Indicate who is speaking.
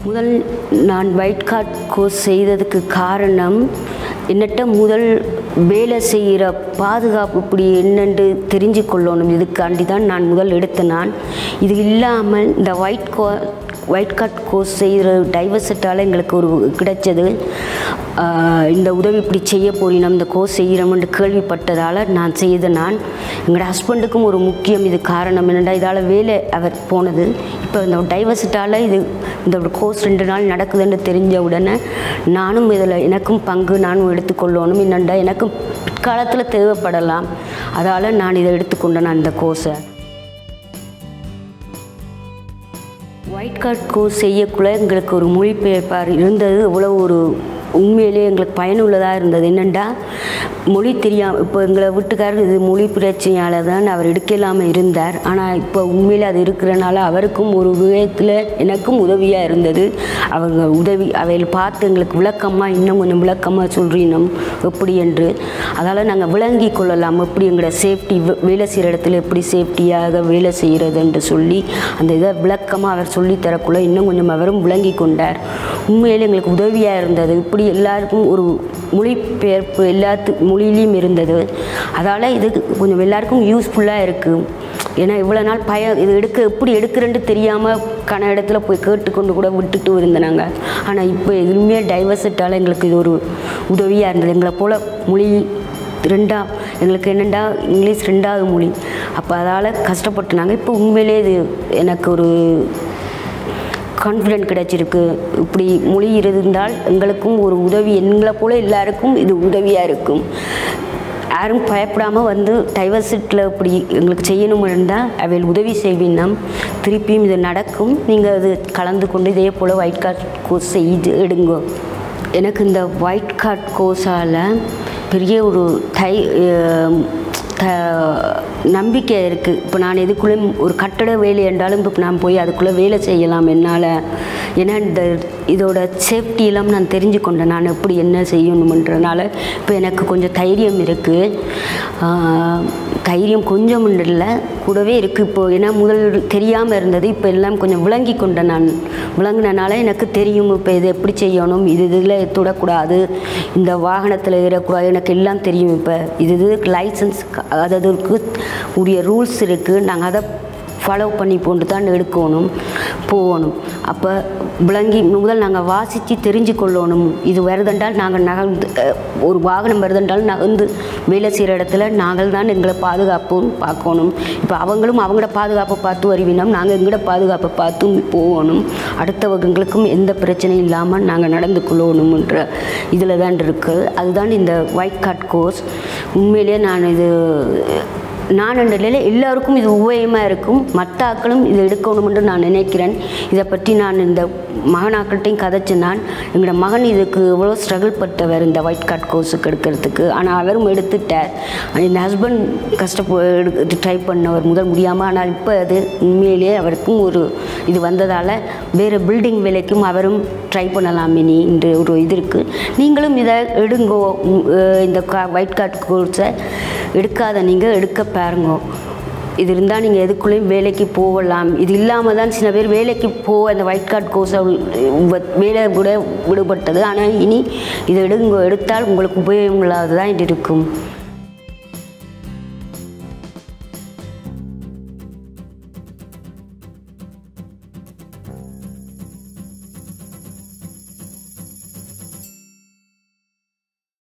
Speaker 1: முதல் நான் white card course செய்ததுக்கு காரணம் என்னட்ட முதல் வேலை செய்கிற பாதுகாப்பு இப்படி என்னென்று தெரிஞ்சு கொள்ளணும் இதுக்காண்டி தான் நான் முதல் எடுத்த நான் இது இல்லாமல் இந்த ஒயிட் கோ ஒயிட் கார்ட் கோர்ஸ் செய்கிற டைவர்சிட்டால் எங்களுக்கு ஒரு கிடைச்சது ஆஹ் இந்த உதவி இப்படி செய்ய போறினோம் இந்த கோர்ஸ் செய்கிறோம்னு கேள்விப்பட்டதால் நான் செய்த நான் எங்களோட ஹஸ்பண்டுக்கும் ஒரு முக்கியம் இது காரணம் என்னென்னா இதால் வேலை அவர் போனது இப்போ இந்த டைவர்சிட்டால் இது இந்த ஒரு கோர்ஸ் ரெண்டு நாள் நடக்குதுன்னு தெரிஞ்ச உடனே நானும் இதில் எனக்கும் பங்கு நானும் எடுத்துக்கொள்ளணும் என்னென்னா எனக்கும் பிற்காலத்தில் தேவைப்படலாம் அதால் நான் இதை எடுத்துக்கொண்டேன் நான் இந்த கோர்ஸை ஒயிட் கார்ட் கோர்ஸ் செய்யக்குள்ள எங்களுக்கு ஒரு மொழிபெயர்ப்பார் இருந்தது இவ்வளோ ஒரு உண்மையிலே எங்களுக்கு பயனுள்ளதாக இருந்தது என்னென்னா மொழி தெரியாமல் இப்போ எங்களை வீட்டுக்காரர் இது மொழி பிரச்சனையால் தான் அவர் எடுக்கலாமல் இருந்தார் ஆனால் இப்போ உண்மையிலே அது இருக்கிறனால அவருக்கும் ஒரு விதத்தில் எனக்கும் உதவியாக இருந்தது அவங்க உதவி அவையில் பார்த்து எங்களுக்கு விளக்கமாக இன்னும் கொஞ்சம் விளக்கமாக சொல்கிறீனம் எப்படி என்று அதால் நாங்கள் விளங்கி கொள்ளலாம் எப்படி எங்களோட சேஃப்டி வேலை செய்கிற இடத்துல எப்படி சேஃப்டியாக வேலை செய்கிறது என்று சொல்லி அந்த இதை விளக்கமாக அவர் சொல்லித் தரக்குள்ள இன்னும் கொஞ்சம் அவரும் விளங்கி கொண்டார் உண்மையிலே எங்களுக்கு உதவியாக இருந்தது இப்படி எல்லாருக்கும் ஒரு மொழிபெயர்ப்பு எல்லாத்து மொழியிலையும் இருந்தது அதால் இது கொஞ்சம் எல்லாருக்கும் யூஸ்ஃபுல்லாக இருக்குது ஏன்னா இவ்வளோ நாள் பய இது எடுக்க எப்படி எடுக்கிறேன்னு தெரியாமல் கன இடத்துல போய் கேட்டுக்கொண்டு கூட விட்டுட்டு இருந்தனாங்க ஆனால் இப்போ எதுவுமே டைவர்சிட்டால் எங்களுக்கு இது ஒரு உதவியாக இருந்தது எங்களை போல் மொழி ரெண்டா எங்களுக்கு என்னென்னா இங்கிலீஷ் ரெண்டாவது மொழி அப்போ அதால் கஷ்டப்பட்டுனாங்க இப்போ உண்மையிலே இது எனக்கு ஒரு கான்ஃபிடென்ட் கிடைச்சிருக்கு இப்படி மொழி இருந்தால் எங்களுக்கும் ஒரு உதவி எங்களை போல எல்லாருக்கும் இது உதவியாக இருக்கும் யாரும் பயப்படாமல் வந்து டைவர்சிட்டியில் இப்படி எங்களுக்கு செய்யணும் இருந்தால் அவையில் உதவி செய்வினம் திருப்பியும் இது நடக்கும் நீங்கள் அது கலந்து கொண்டு இதே போல் ஒயிட் கார்ட் கோர்ஸ் செய்து எடுங்க எனக்கு இந்த ஒயிட் கார்ட் கோர்ஸால் பெரிய ஒரு தை அஹ், த நம்பிக்கை இருக்குது இப்போ நான் எதுக்குள்ளே ஒரு கட்டட வேலை என்றாலும் இப்போ நான் போய் அதுக்குள்ளே வேலை செய்யலாம் என்னால் ஏன்னா இந்த இதோட சேஃப்டி எல்லாம் நான் தெரிஞ்சு கொண்டேன் நான் எப்படி என்ன செய்யணுமன்றனால இப்போ எனக்கு கொஞ்சம் தைரியம் இருக்குது தைரியம் கொஞ்சம் இல்லை கூடவே இருக்குது இப்போ ஏன்னா முதல் தெரியாமல் இருந்தது இப்போ எல்லாம் கொஞ்சம் விளங்கி கொண்டேன் நான் விளங்கினனால எனக்கு தெரியும் இப்போ இது எப்படி செய்யணும் இது இதில் தொடக்கூடாது இந்த வாகனத்தில் ஏறக்கூடாது எனக்கு எல்லாம் தெரியும் இப்போ இது இதுக்கு லைசன்ஸ் அதற்கு உரிய ரூல்ஸ் இருக்குது நாங்கள் அதை ஃபாலோ பண்ணி போட்டு தான் எடுக்கணும் போகணும் அப்போ விளங்கி முதல் நாங்கள் வாசித்து தெரிஞ்சு கொள்ளணும் இது வருதென்றால் நாங்கள் நகர்ந்து அஹ், ஒரு வாகனம் வருதென்றால் நகர்ந்து வேலை செய்கிற இடத்துல நாங்கள் தான் எங்களை பாதுகாப்பும் பார்க்கணும் இப்போ அவங்களும் அவங்களோட பாதுகாப்பை பார்த்து வருவினோம் நாங்கள் எங்களோட பாதுகாப்பை பார்த்து போகணும் அடுத்தவங்களுக்கும் எந்த பிரச்சனையும் இல்லாமல் நாங்கள் நடந்து கொள்ளணும்ன்ற இதில் தான் இருக்குது அதுதான் இந்த ஒயிட் கார்ட் கோர்ஸ் உண்மையிலேயே நான் இது நான் என்ற நிலையில் எல்லாருக்கும் இது உபயோகமாக இருக்கும் மற்ற ஆக்களும் இது எடுக்கணும்னு நான் நினைக்கிறேன் இதை பற்றி நான் இந்த மகனாக்கள்கிட்டையும் கதைச்சு நான் எங்களோட மகன் இதுக்கு எவ்வளோ ஸ்ட்ரகிள் பட்டவர் இந்த ஒயிட் கார்ட் கோர்ஸுக்கு எடுக்கிறதுக்கு ஆனால் அவரும் எடுத்துட்டார் என் ஹஸ்பண்ட் கஷ்டப்போ எடுத்து ட்ரை பண்ணவர் முதல் முடியாமல் ஆனால் இப்போ அது உண்மையிலேயே அவருக்கும் ஒரு இது வந்ததால் வேறு பில்டிங் வேலைக்கும் அவரும் ட்ரை பண்ணலாம் இனி என்று ஒரு இது இருக்குது நீங்களும் இதை எடுங்கோ உம், அஹ் இந்த ஒயிட் கார்ட் கோர்ஸை எடுக்காத நீங்கள் எடுக்க பாருங்க இது இருந்தால் நீங்கள் எதுக்குள்ளேயும் வேலைக்கு போகலாம் இது இல்லாமல் தான் சில பேர் வேலைக்கு போக அந்த ஒயிட் கார்டு கோர்ஸை வேலை கூட விடுபட்டது ஆனால் இனி இதை எடுங்க எடுத்தால் உங்களுக்கு உபயோகம் இல்லாததான் இது இருக்கும்